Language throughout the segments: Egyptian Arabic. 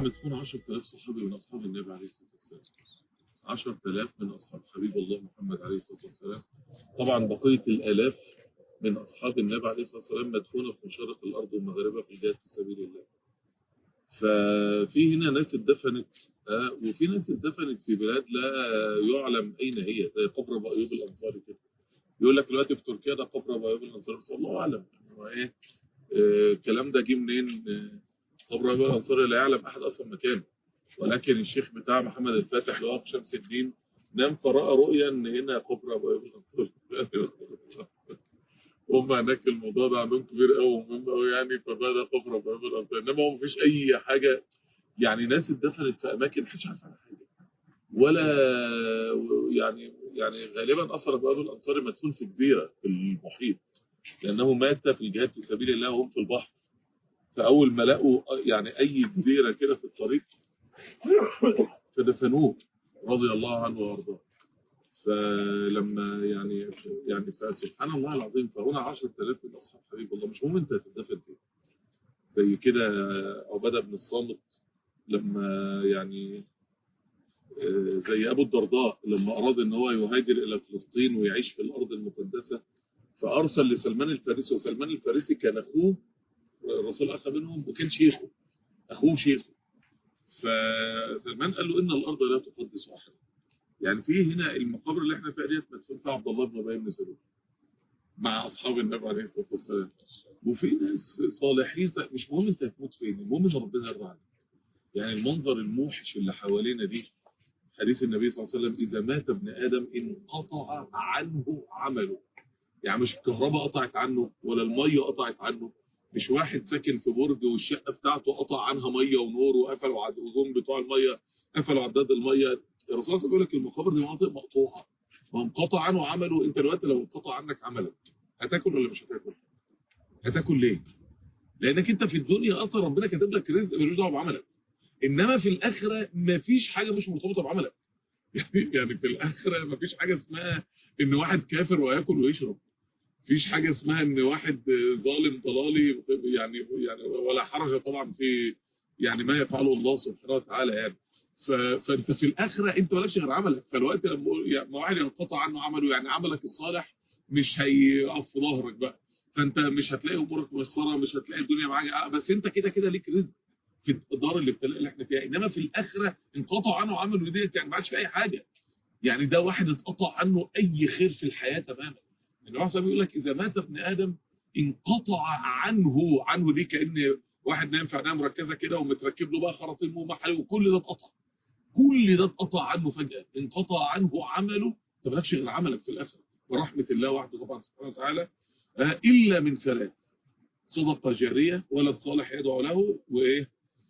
مدفون 10000 صحابي من اصحاب النبي عليه الصلاه والسلام 10000 من اصحاب حبيب الله محمد عليه الصلاه والسلام طبعا بقيه الالاف من اصحاب النبي عليه الصلاه والسلام مدفونه في مشارق الارض ومغاربها في الجهاد في سبيل الله ففي هنا ناس اتدفنت آه، وفي ناس اتدفنت في بلاد لا يعلم اين هي زي قبر ابو ايوب الانصاري كده يقول لك دلوقتي في تركيا ده قبر ابو ايوب الانصاري بس الله اعلم هو ايه آه، الكلام ده جه منين آه، قبر ابو ايوب الانصاري لا يعلم احد اصلا مكانه ولكن الشيخ بتاع محمد الفاتح اللي هو أبو شمس الدين نام فراى رؤيا ان هنا قبر ابو ايوب الانصاري هم هناك الموضوع ده عندهم كبير قوي ومهم قوي يعني فبدا قبر ابو ايوب الانصاري انما هو مفيش اي حاجه يعني ناس اتدفنت في اماكن محدش عارف عنها حاجه ولا يعني يعني غالبا اثر ابو ايوب الانصاري مدفون في جزيره في المحيط لانه مات في الجهاد في سبيل الله وهم في البحر فاول ما لقوا يعني اي جزيره كده في الطريق فدفنوه رضي الله عنه وارضاه فلما يعني يعني فسبحان الله العظيم فهنا 10000 من اصحاب حبيب الله مش مهم انت هتدفن فين زي كده عباده بن الصامت لما يعني آه، زي ابو الدرداء لما اراد ان هو يهاجر الى فلسطين ويعيش في الارض المقدسه فارسل لسلمان الفارسي وسلمان الفارسي كان اخوه الرسول اخذ منهم وكان شيخه اخوه شيخه فسلمان قال له ان الارض لا تقدس احد يعني في هنا المقابر اللي احنا فيها ديت مدفون فيها عبد الله بن ابي بن سلول مع اصحاب النبي عليه الصلاه والسلام وفي ناس صالحين مش مهم انت هتموت فين المهم ان ربنا يرضى عنك يعني المنظر الموحش اللي حوالينا دي حديث النبي صلى الله عليه وسلم اذا مات ابن ادم انقطع عنه عمله يعني مش الكهرباء قطعت عنه ولا الميه قطعت عنه مش واحد ساكن في برج والشقه بتاعته قطع عنها ميه ونور وقفلوا عد وجم بتوع الميه قفلوا عداد الميه الرسول صلى الله عليه وسلم بيقول لك المقابر دي مناطق مقطوعه ما انقطع عنه عمله انت دلوقتي لو انقطع عنك عملك هتاكل ولا مش هتاكل؟ هتاكل ليه؟ لانك انت في الدنيا اصلا ربنا كاتب لك رزق ملوش دعوه بعملك انما في الاخره مفيش حاجه مش مرتبطه بعملك يعني يعني في الاخره مفيش حاجه اسمها ان واحد كافر وياكل ويشرب مفيش حاجه اسمها ان واحد ظالم ضلالي يعني يعني ولا حرج طبعا في يعني ما يفعله الله سبحانه وتعالى يعني ف- فانت في الاخره انت مالكش غير عملك فالوقت لما يعني لما واحد ينقطع عنه عمله يعني عملك الصالح مش هيقف في ظهرك بقى فانت مش هتلاقي امورك ميسره مش هتلاقي الدنيا معاك بس انت كده كده ليك رزق في دار الابتلاء اللي احنا فيها انما في الاخره انقطع عنه عمله ديت يعني ما عادش في اي حاجه يعني ده واحد اتقطع عنه اي خير في الحياه تماما النبي صلى بيقول لك اذا مات ابن ادم انقطع عنه عنه دي كان واحد نايم في عنايه مركزه كده ومتركب له بقى خراطيم ومحل وكل ده اتقطع كل ده اتقطع عنه فجاه انقطع عنه عمله انت مالكش غير عملك في الاخره ورحمه الله وحده طبعا سبحانه وتعالى آه، الا من ثلاث صدقه جاريه ولد صالح يدعو له وايه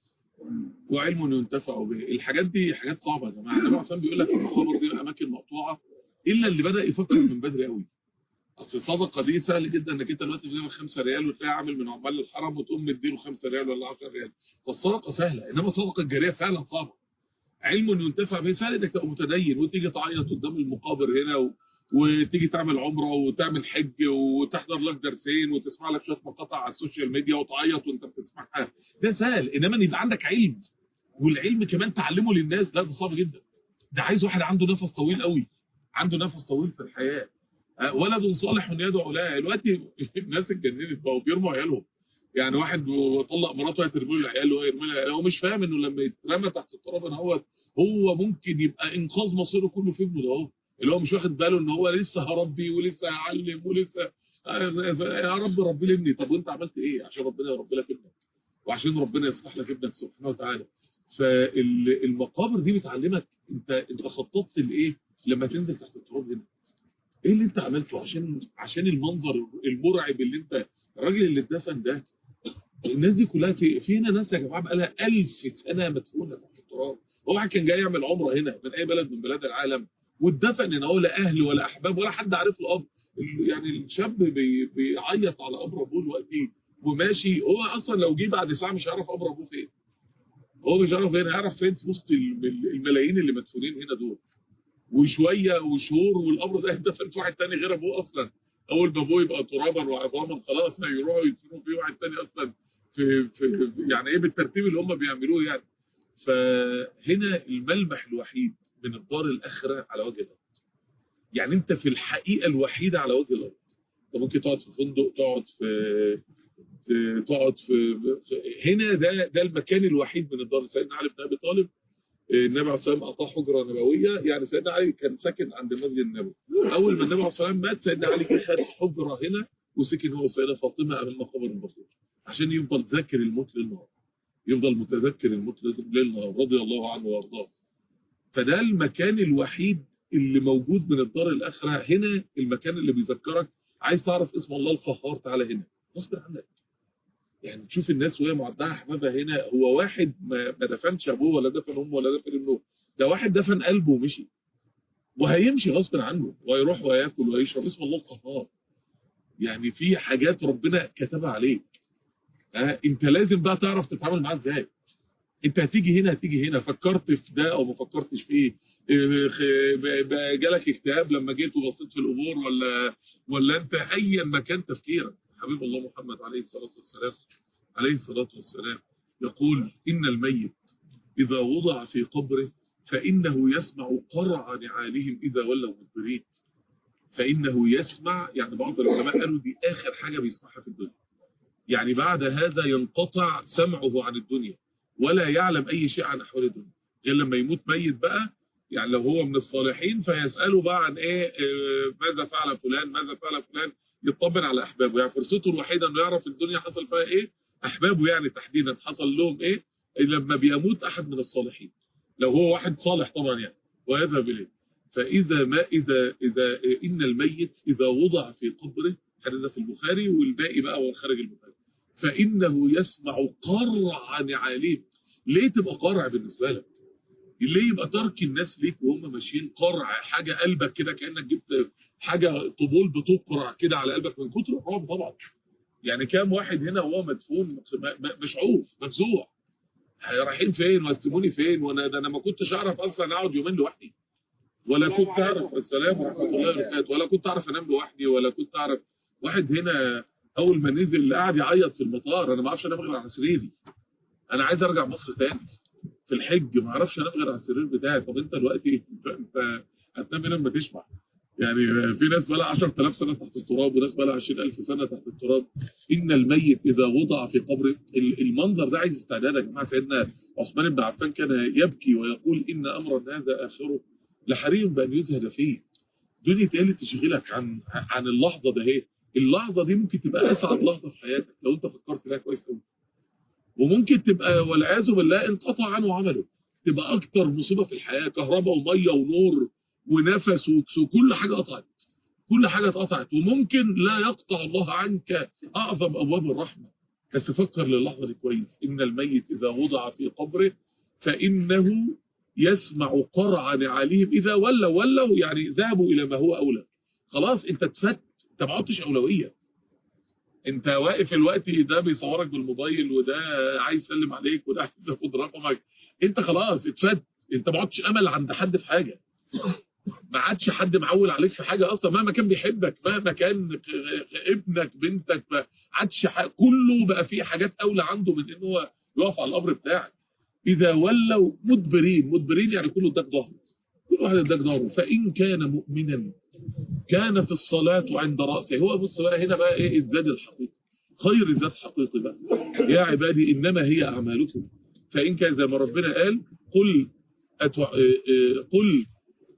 وعلم ينتفع به الحاجات دي حاجات صعبه يا جماعه النبي عليه بيقول لك المخابر دي اماكن مقطوعه الا اللي بدا يفكر من بدري قوي اصل الصدقه دي سهل جدا انك انت دلوقتي تجيب 5 ريال وتلاقي عامل من عمال الحرم وتقوم مديله 5 ريال ولا 10 ريال فالصدقه سهله انما الصدقه الجاريه فعلا صعبه علم ينتفع به سهل انك تبقى متدين وتيجي تعيط قدام المقابر هنا و... وتيجي تعمل عمره وتعمل حج وتحضر لك درسين وتسمع لك شويه مقاطع على السوشيال ميديا وتعيط وانت بتسمعها ده سهل انما ان يبقى عندك علم والعلم كمان تعلمه للناس لا ده صعب جدا ده عايز واحد عنده نفس طويل قوي عنده نفس طويل في الحياه آه، ولد صالح يدعو له دلوقتي الناس اتجننت بقوا بيرموا عيالهم يعني واحد طلق مراته هترمي له العيال وهو يرمي لها هو مش فاهم انه لما يترمى تحت التراب ان هو هو ممكن يبقى انقاذ مصيره كله في ابنه ده اهو اللي هو مش واخد باله ان هو لسه هربي ولسه هعلم ولسه يا رب ربي لي ابني طب وانت عملت ايه عشان ربنا يربي لك ابنك وعشان ربنا يصلح لك ابنك سبحانه وتعالى فالمقابر دي بتعلمك انت انت خططت لايه لما تنزل تحت التراب هنا ايه اللي انت عملته عشان عشان المنظر المرعب اللي انت الراجل اللي اتدفن ده الناس دي كلها في في هنا ناس يا جماعه بقى لها 1000 سنه مدفونه تحت التراب هو واحد كان جاي يعمل عمره هنا من اي بلد من بلاد العالم واتدفن هنا هو لا اهل ولا احباب ولا حد عارف له اب يعني الشاب بي بيعيط على قبر ابوه دلوقتي وماشي هو اصلا لو جه بعد ساعه مش هيعرف قبر ابوه فين هو مش هيعرف فين هيعرف فين في وسط الملايين اللي مدفونين هنا دول وشويه وشهور والقبر ده اتدفن في واحد تاني غير ابوه اصلا اول ما ابوه يبقى ترابا وعظاما خلاص هيروحوا يدفنوا فيه واحد تاني اصلا في, في يعني ايه بالترتيب اللي هم بيعملوه يعني فهنا الملمح الوحيد من الدار الاخره على وجه الارض يعني انت في الحقيقه الوحيده على وجه الارض انت ممكن تقعد في فندق تقعد في تقعد في هنا ده ده المكان الوحيد من الدار سيدنا علي بن ابي طالب النبي عليه الصلاه والسلام اعطاه حجره نبويه يعني سيدنا علي كان ساكن عند المسجد النبوي اول ما النبي عليه الصلاه والسلام مات سيدنا علي خد حجره هنا وسكن هو وسيدة فاطمه امام مقابر الرسول عشان يفضل ذاكر الموت للنهار يفضل متذكر الموت للنهار رضي الله عنه وارضاه فده المكان الوحيد اللي موجود من الدار الاخره هنا المكان اللي بيذكرك عايز تعرف اسم الله القهار تعالى هنا غصب عنك يعني تشوف الناس وهي معدها احبابها هنا هو واحد ما دفنش ابوه ولا دفن امه ولا دفن ابنه ده واحد دفن قلبه ومشي وهيمشي غصب عنه ويروح وياكل ويشرب اسم الله القهار يعني في حاجات ربنا كتبها عليك ها انت لازم بقى تعرف تتعامل معاه ازاي انت هتيجي هنا هتيجي هنا فكرت في ده او ما فكرتش فيه جالك اكتئاب لما جيت وبصيت في الامور ولا ولا انت ايا ما كان تفكيرك حبيب الله محمد عليه الصلاه والسلام عليه الصلاه والسلام يقول ان الميت اذا وضع في قبره فانه يسمع قرع نعالهم اذا ولوا مدبرين فانه يسمع يعني بعض العلماء قالوا دي اخر حاجه بيسمعها في الدنيا يعني بعد هذا ينقطع سمعه عن الدنيا ولا يعلم اي شيء عن احوال الدنيا غير لما يموت ميت بقى يعني لو هو من الصالحين فيساله بقى عن ايه ماذا فعل فلان ماذا فعل فلان يطمن على احبابه يعني فرصته الوحيده انه يعرف الدنيا حصل فيها ايه احبابه يعني تحديدا حصل لهم ايه لما بيموت احد من الصالحين لو هو واحد صالح طبعا يعني ويذهب اليه فاذا ما اذا اذا ان الميت اذا وضع في قبره حديث في البخاري والباقي بقى هو خارج البخاري فانه يسمع قرع نعالهم ليه تبقى قرع بالنسبه لك ليه يبقى ترك الناس ليك وهم ماشيين قرع حاجه قلبك كده كانك جبت حاجه طبول بتقرع كده على قلبك من كتر الرعب طبعا يعني كام واحد هنا وهو مدفون مشعوف مفزوع رايحين فين وهتسيبوني فين وانا ده انا ما كنتش اعرف اصلا اقعد يومين لوحدي ولا كنت اعرف السلام ورحمه الله وبركاته ولا كنت اعرف انام لوحدي ولا كنت اعرف واحد هنا اول ما نزل قاعد يعيط في المطار انا ما اعرفش انام غير على سريري انا عايز ارجع مصر تاني في الحج ما اعرفش انام غير على السرير بتاعي طب انت دلوقتي انت, انت هتنام هنا لما تشبع يعني في ناس بقى لها 10000 سنه تحت التراب وناس بقى لها 20000 سنه تحت التراب ان الميت اذا وضع في قبره المنظر ده عايز استعداد يا جماعه سيدنا عثمان بن عفان كان يبكي ويقول ان امر هذا اخره لحري بان يزهد فيه دنيا ايه اللي تشغلك عن عن اللحظه ده اهي اللحظه دي ممكن تبقى اسعد لحظه في حياتك لو انت فكرت فيها كويس قوي وممكن تبقى والعياذ بالله انقطع عنه عمله تبقى اكتر مصيبه في الحياه كهرباء وميه ونور ونفس وكل حاجه قطعت كل حاجه اتقطعت وممكن لا يقطع الله عنك اعظم ابواب الرحمه بس فكر للحظه دي كويس ان الميت اذا وضع في قبره فانه يسمع قرع نعالهم اذا ولوا ولوا يعني ذهبوا الى ما هو اولى خلاص انت اتفت انت ما عدتش اولويه انت واقف الوقت ده بيصورك بالموبايل وده عايز يسلم عليك وده عايز ياخد رقمك انت خلاص اتفت انت ما عدتش امل عند حد في حاجه ما عادش حد معول عليك في حاجه اصلا مهما كان بيحبك مهما كان ابنك بنتك ما عادش كله بقى فيه حاجات اولى عنده من ان هو يقف على الامر بتاعك اذا ولوا مدبرين مدبرين يعني كله اداك ظهره كل واحد اداك ظهره فان كان مؤمنا كانت الصلاه عند راسه هو بص بقى هنا بقى ايه الزاد الحقيقي خير زاد حقيقي بقى يا عبادي انما هي اعمالكم فان كان زي ما ربنا قال قل أتو... قل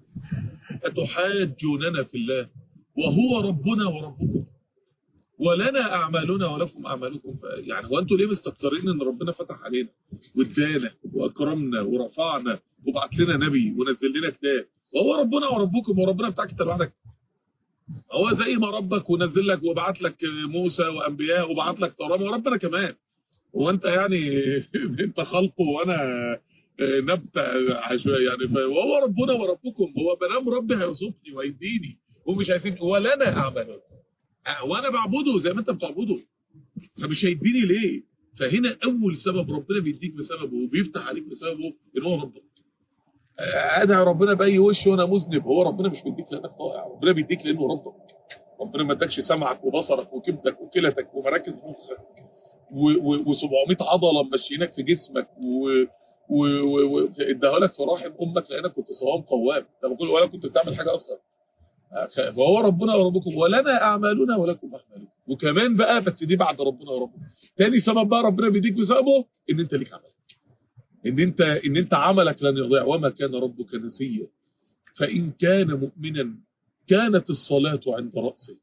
أتحاجوننا في الله وهو ربنا وربكم ولنا أعمالنا ولكم أعمالكم يعني هو أنتوا ليه مستكترين إن ربنا فتح علينا وادانا وأكرمنا ورفعنا وبعت لنا نبي ونزل لنا كتاب وهو ربنا وربكم وربنا بتاعك أنت لوحدك هو زي ما ربك ونزل لك وبعت لك موسى وأنبياء وبعت لك توراه وربنا كمان هو أنت يعني أنت خلقه وأنا نبتة عشوائي يعني وهو ربنا وربكم هو بنام ربي هيرزقني ويديني ومش هيسيبني ولنا اعمال وانا بعبده زي ما انت بتعبده فمش هيديني ليه فهنا اول سبب ربنا بيديك بسببه وبيفتح عليك بسببه ان هو ربك ادعي ربنا باي وش وانا مذنب هو ربنا مش بيديك لانك طائع ربنا بيديك لانه ربك ربنا ما ادكش سمعك وبصرك وكبدك وكلتك ومراكز مخك و700 عضله ممشينك في جسمك و واداها لك في رحم امك لانك كنت صوام قوام طب كل ولا كنت بتعمل حاجه اصلا فهو ربنا وربكم ولنا اعمالنا ولكم اعمالكم وكمان بقى بس دي بعد ربنا وربكم تاني سبب بقى ربنا بيديك بسببه ان انت ليك عمل ان انت ان انت عملك لن يضيع وما كان ربك نسيا فان كان مؤمنا كانت الصلاه عند راسه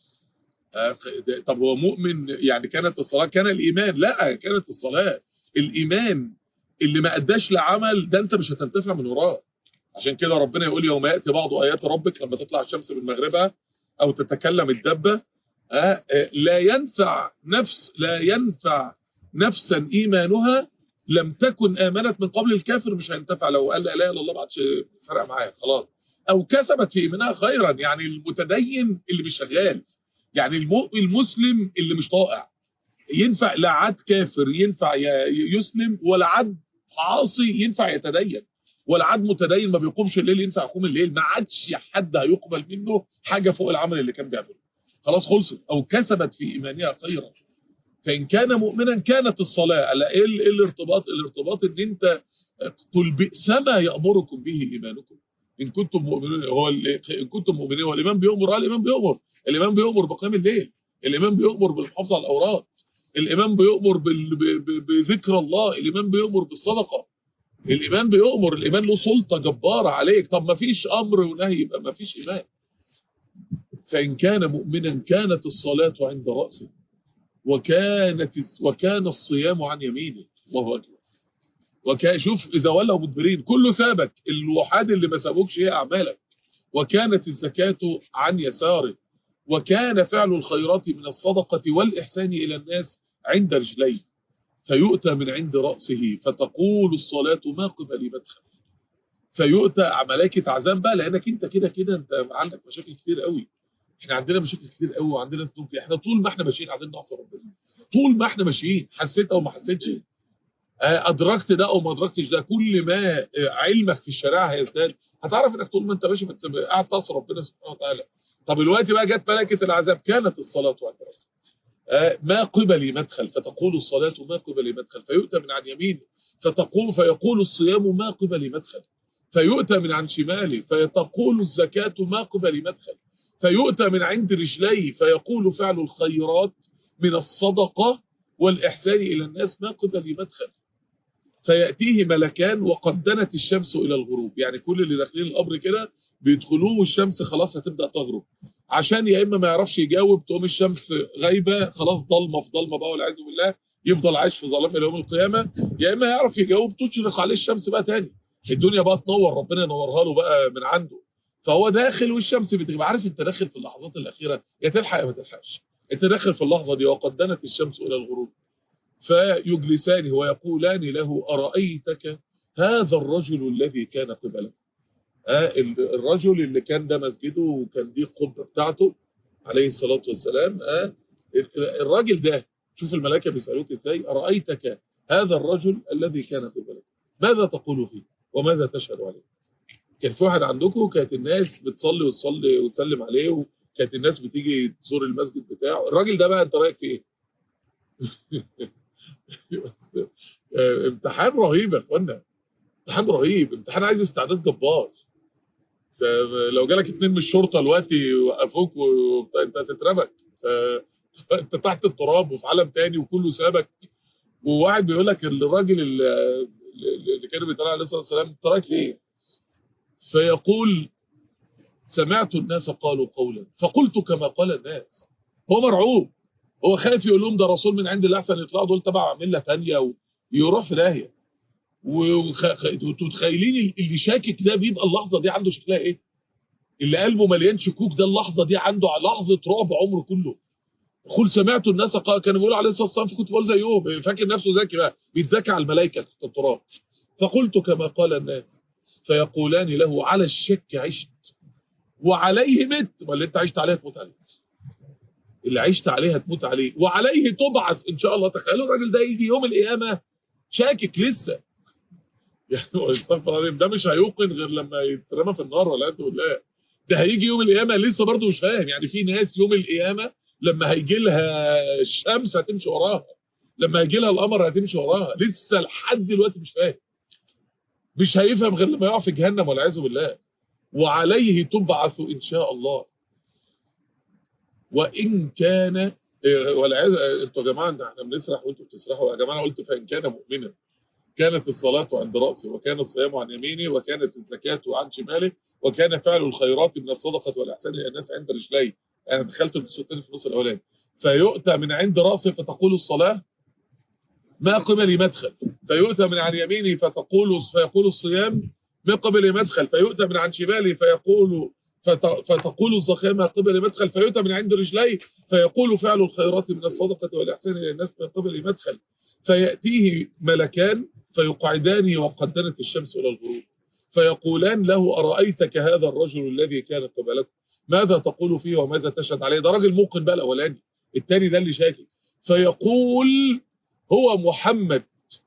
طب هو مؤمن يعني كانت الصلاه كان الايمان لا كانت الصلاه الايمان اللي ما اداش لعمل ده انت مش هتنتفع من وراه عشان كده ربنا يقول يوم ياتي بعض ايات ربك لما تطلع الشمس من مغربها او تتكلم الدبه لا ينفع نفس لا ينفع نفسا ايمانها لم تكن امنت من قبل الكافر مش هينتفع لو قال لا اله الا الله ما عادش فرق معايا خلاص او كسبت في ايمانها خيرا يعني المتدين اللي مش شغال يعني المسلم اللي مش طائع ينفع لا عاد كافر ينفع يسلم ولا عاد عاصي ينفع يتدين ولا عاد متدين ما بيقومش الليل ينفع يقوم الليل ما عادش حد هيقبل منه حاجه فوق العمل اللي كان بيعمله خلاص خلصت او كسبت في ايمانها خيرا فان كان مؤمنا كانت الصلاه ايه الارتباط الارتباط ان انت قل بئس ما يامركم به ايمانكم ان كنتم مؤمنين هو ان كنتم مؤمنين هو الايمان بيامر اه الايمان بيامر الايمان بيامر بقيام الليل الايمان بيامر بالحفاظ على الاوراق الايمان بيامر بذكر الله الايمان بيامر بالصدقه الايمان بيامر الايمان له سلطه جباره عليك طب ما فيش امر ونهي يبقى ما فيش ايمان فان كان مؤمنا كانت الصلاه عند راسه وكانت وكان الصيام عن يمينه الله اكبر وكان شوف اذا ولوا مدبرين كله سابك الوحاد اللي ما سابوكش هي اعمالك وكانت الزكاه عن يساره وكان فعل الخيرات من الصدقه والاحسان الى الناس عند رجليه فيؤتى من عند رأسه فتقول الصلاة ما قبل مدخل فيؤتى ملائكة عذاب بقى لأنك أنت كده كده أنت عندك مشاكل كتير قوي احنا عندنا مشاكل كتير قوي وعندنا سنوك احنا طول ما احنا ماشيين قاعدين نعصي ربنا طول ما احنا ماشيين حسيت او ما حسيتش ادركت ده او ما ادركتش ده كل ما علمك في الشريعه هيزداد هتعرف انك طول ما انت ماشي قاعد تعصي ربنا سبحانه وتعالى طب الوقت بقى جت ملائكه العذاب كانت الصلاه عند رأسه ما قبلي مدخل فتقول الصلاة ما قبلي مدخل فيؤتى من عن يمينه فتقول فيقول الصيام ما قبلي مدخل فيؤتى من عن شماله فيتقول الزكاة ما قبلي مدخل فيؤتى من عند رجليه فيقول فعل الخيرات من الصدقة والإحسان إلى الناس ما قبلي مدخل فيأتيه ملكان وقد دنت الشمس إلى الغروب يعني كل اللي داخلين القبر كده بيدخلوه والشمس خلاص هتبدأ تغرب عشان يا اما ما يعرفش يجاوب تقوم الشمس غايبه خلاص ضلمه في ضلمه بقى والعياذ بالله يفضل عايش في ظلام الى يوم القيامه يا اما يعرف يجاوب تشرق عليه الشمس بقى تاني الدنيا بقى تنور ربنا ينورها له بقى من عنده فهو داخل والشمس بتغيب عارف انت داخل في اللحظات الاخيره يا تلحق يا ما تلحقش انت داخل في اللحظه دي وقد دنت الشمس الى الغروب فيجلسانه ويقولان له ارايتك هذا الرجل الذي كان قبلك الرجل اللي كان ده مسجده وكان دي القبه بتاعته عليه الصلاه والسلام الراجل ده شوف الملائكه بيسالوك ازاي ارايتك هذا الرجل الذي كان في بلد ماذا تقول فيه وماذا تشهد عليه كان في واحد عندكم كانت الناس بتصلي وتصلي وتسلم عليه وكانت الناس بتيجي تزور المسجد بتاعه الراجل ده بقى انت رايك في ايه امتحان رهيب يا اخوانا امتحان رهيب امتحان عايز استعداد جبار لو جالك اتنين من الشرطه دلوقتي يوقفوك وانت هتتربك انت تحت التراب وفي عالم تاني وكله سابك وواحد بيقول لك الراجل اللي كان بيطلع عليه الصلاه والسلام انت رايك ايه؟ فيقول سمعت الناس قالوا قولا فقلت كما قال الناس هو مرعوب هو خايف يقول لهم ده رسول من عند الله احسن يطلعوا دول تبع مله ثانيه ويروح في داهيه وتتخيلين اللي شاكك ده بيبقى اللحظه دي عنده شكلها ايه اللي قلبه مليان شكوك ده اللحظه دي عنده لحظه رعب عمره كله قل سمعت الناس قال كانوا بيقولوا عليه الصلاه والسلام كنت بقول زيهم فاكر نفسه ذكي بقى بيتذكى على الملائكه في التراب فقلت كما قال الناس فيقولان له على الشك عشت وعليه مت ولا انت عشت عليه تموت عليه اللي عشت عليه هتموت عليه وعليه تبعث ان شاء الله تخيلوا الراجل ده يجي يوم القيامه شاكك لسه يعني استغفر الله ده مش هيوقن غير لما يترمى في النار ولا بالله ده هيجي يوم القيامه لسه برضه مش فاهم يعني في ناس يوم القيامه لما هيجي لها الشمس هتمشي وراها لما هيجي لها القمر هتمشي وراها لسه لحد دلوقتي مش فاهم مش هيفهم غير لما يقع في جهنم والعياذ بالله وعليه تبعث ان شاء الله وان كان والعياذ انتوا يا جماعه احنا بنسرح وانتوا بتسرحوا يا جماعه انا قلت فان كان مؤمنا كانت الصلاه عند راسه وكان الصيام عن يمينه وكانت الزكاه عن شماله وكان فعل الخيرات من الصدقه والاحسان الى الناس عند رجليه انا دخلت القصتين في النص الاولاني فيؤتى من عند راسه فتقول الصلاه ما قبل مدخل فيؤتى من عن يمينه فتقول فيقول الصيام ما قبل مدخل فيؤتى من عن شماله فيقول فتقول الزكاه ما قبل مدخل فيؤتى من عند رجليه فيقول فعل الخيرات من الصدقه والاحسان الى الناس ما قبل مدخل فياتيه ملكان فيقعدان وقد دنت الشمس الى الغروب فيقولان له ارايتك هذا الرجل الذي كان قبلكم ماذا تقول فيه وماذا تشهد عليه ده راجل موقن بقى الاولاني الثاني ده اللي شاكك فيقول هو محمد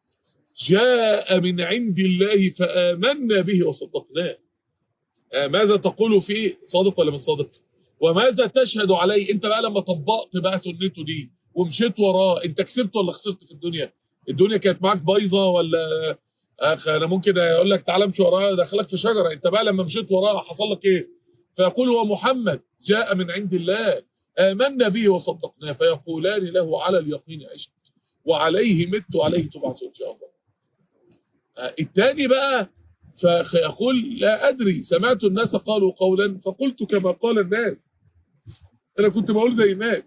جاء من عند الله فآمنا به وصدقناه آه ماذا تقول فيه صادق ولا مش صادق وماذا تشهد عليه انت بقى لما طبقت بقى سنته دي ومشيت وراه انت كسبت ولا خسرت في الدنيا الدنيا كانت معاك بايظه ولا اخ انا ممكن اقول لك تعالى امشي وراه دخلك في شجره انت بقى لما مشيت وراه حصل لك ايه فيقول هو محمد جاء من عند الله آمنا به وصدقناه فيقولان له على اليقين عشت وعليه مت وعليه تبعث ان شاء الله الثاني بقى فيقول لا ادري سمعت الناس قالوا قولا فقلت كما قال الناس انا كنت بقول زي الناس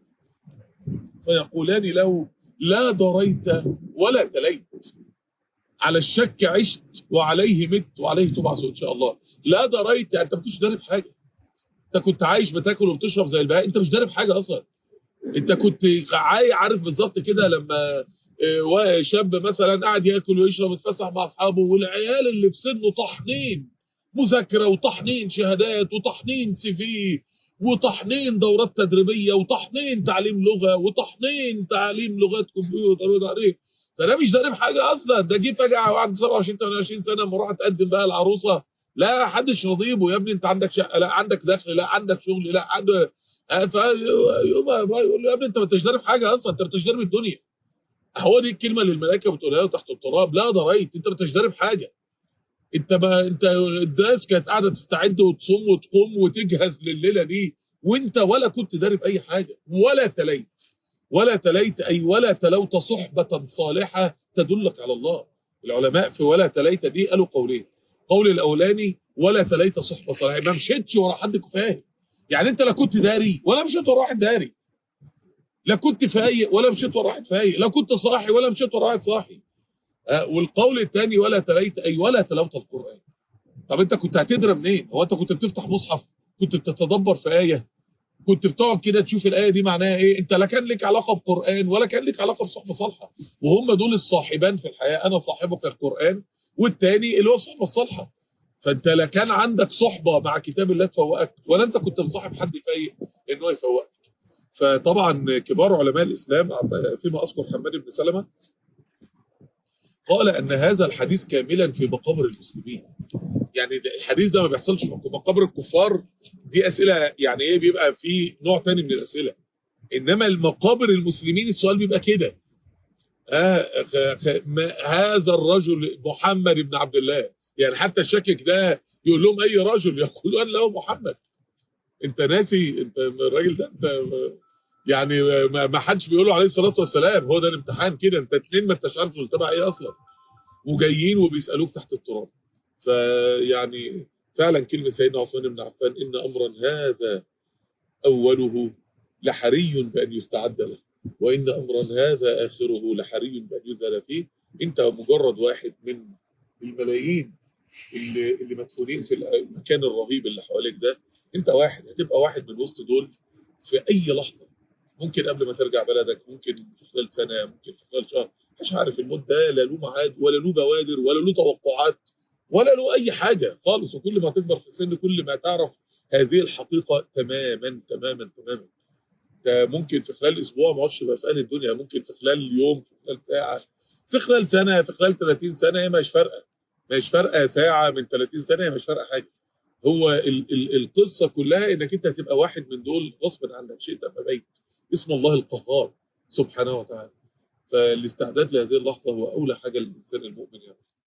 فيقولان له لا دريت ولا تليت على الشك عشت وعليه مت وعليه تبعث ان شاء الله لا دريت يعني انت ما كنتش داري بحاجه انت كنت عايش بتاكل وبتشرب زي البهائم انت مش داري بحاجه اصلا انت كنت عارف بالظبط كده لما شاب مثلا قاعد ياكل ويشرب ويتفسح مع اصحابه والعيال اللي في سنه طحنين مذاكره وطحنين شهادات وطحنين سي في وطحنين دورات تدريبيه وطحنين تعليم لغه وطحنين تعليم لغات كمبيوتر وتعريف فده مش داري بحاجه اصلا ده جه فجاه بعد 27 28 سنه لما راح تقدم بقى العروسه لا حدش راضيبه يا ابني انت عندك شقه لا عندك دخل لا عندك شغل لا عندك فيقول له يا ابني انت ما انتش داري بحاجه اصلا انت ما انتش داري بالدنيا هو دي الكلمه اللي الملائكه بتقولها له تحت التراب لا دريت انت ما انتش داري بحاجه انت ما انت الناس كانت قاعده تستعد وتصوم وتقوم وتجهز لليله دي وانت ولا كنت داري باي حاجه ولا تليت ولا تليت اي ولا تلوت صحبه صالحه تدلك على الله العلماء في ولا تليت دي قالوا قولين قول الاولاني ولا تليت صحبه صالحه ما مشيتش ورا حد فاهم يعني انت لا كنت داري ولا مشيت ورا واحد داري لا كنت فايق ولا مشيت ورا واحد فايق لا كنت صاحي ولا مشيت ورا واحد صاحي آه والقول الثاني ولا تليت اي ولا تلوت القران طب انت كنت هتدرى منين هو انت كنت بتفتح مصحف كنت بتتدبر في ايه كنت بتقعد كده تشوف الايه دي معناها ايه انت لا كان لك علاقه بقران ولا كان لك علاقه بصحبه صالحه وهم دول الصاحبان في الحياه انا صاحبك القران والثاني اللي هو الصحبه الصالحه فانت لا كان عندك صحبه مع كتاب الله تفوقك ولا انت كنت مصاحب حد فايق ان هو يفوقك فطبعا كبار علماء الاسلام فيما اذكر حماد بن سلمه قال ان هذا الحديث كاملا في مقابر المسلمين يعني الحديث ده ما بيحصلش في مقابر الكفار دي اسئله يعني ايه بيبقى في نوع تاني من الاسئله انما المقابر المسلمين السؤال بيبقى كده آه هذا الرجل محمد بن عبد الله يعني حتى الشاكك ده يقول لهم اي رجل يقولون له محمد انت ناسي انت الراجل ده انت يعني ما حدش بيقول عليه الصلاه والسلام هو ده الامتحان كده انت اتنين ما انتش عارف تبع ايه اصلا وجايين وبيسالوك تحت التراب فيعني فعلا كلمه سيدنا عثمان بن عفان ان امرا هذا اوله لحري بان يستعد له وان امرا هذا اخره لحري بان يذهل فيه انت مجرد واحد من الملايين اللي اللي مدفونين في المكان الرهيب اللي حواليك ده انت واحد هتبقى واحد من وسط دول في اي لحظه ممكن قبل ما ترجع بلدك ممكن في خلال سنه ممكن في خلال شهر مش عارف الموت ده لا له ميعاد ولا له بوادر ولا له توقعات ولا له اي حاجه خالص وكل ما تكبر في السن كل ما تعرف هذه الحقيقه تماما تماما تماما انت ممكن في خلال اسبوع ما اقعدش تبقى في الدنيا ممكن في خلال يوم في خلال ساعه في خلال سنه في خلال 30 سنه هي مش فارقه مش فارقه ساعه من 30 سنه هي مش فارقه حاجه هو ال ال القصه كلها انك انت هتبقى واحد من دول غصب عنك شئت ام ابيت اسم الله القهار سبحانه وتعالى فالاستعداد لهذه اللحظه هو اولى حاجه للانسان المؤمن يعني